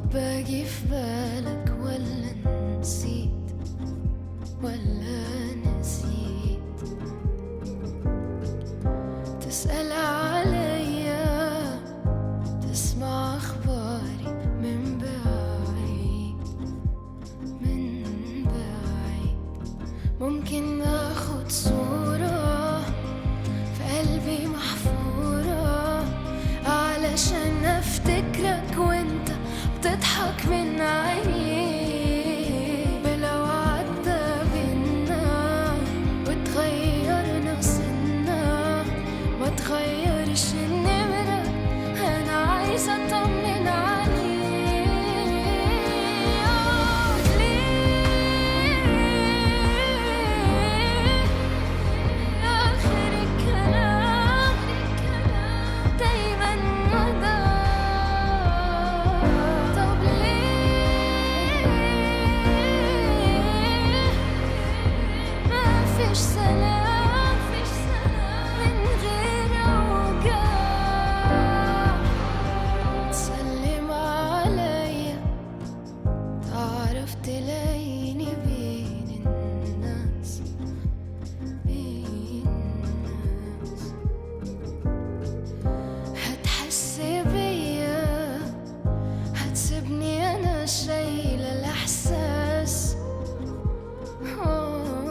باجي في بالك ولا نسيت ولا نسيت تسأل عليا تسمع أخباري من بعيد من بعيد ممكن اخد صورة في قلبي محفورة علشان افتكرك وانت بتضحك من عينيك ولو عدى بينا وتغيرنا سنة ما تغيرش النمرة انا عايزة اطمن عليك ليه آخر الكلام دايما ندى طب ليه ما فيش سلام من غير أوجاع تسلم عليا تعرف تلاقيني بين الناس بين الناس هتحس بيا هتسيبني انا شايلة الاحساس آه،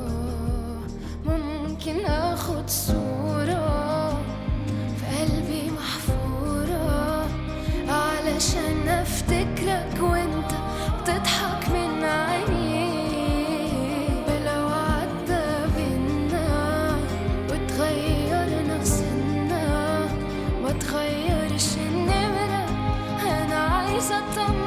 ممكن اخد صورة في قلبي محفورة علشان افتكرك وانت بتضحك من عينيك ولو عدى بينا وتغيرنا سنة ما تغيرش النمرة انا عايزة اطمن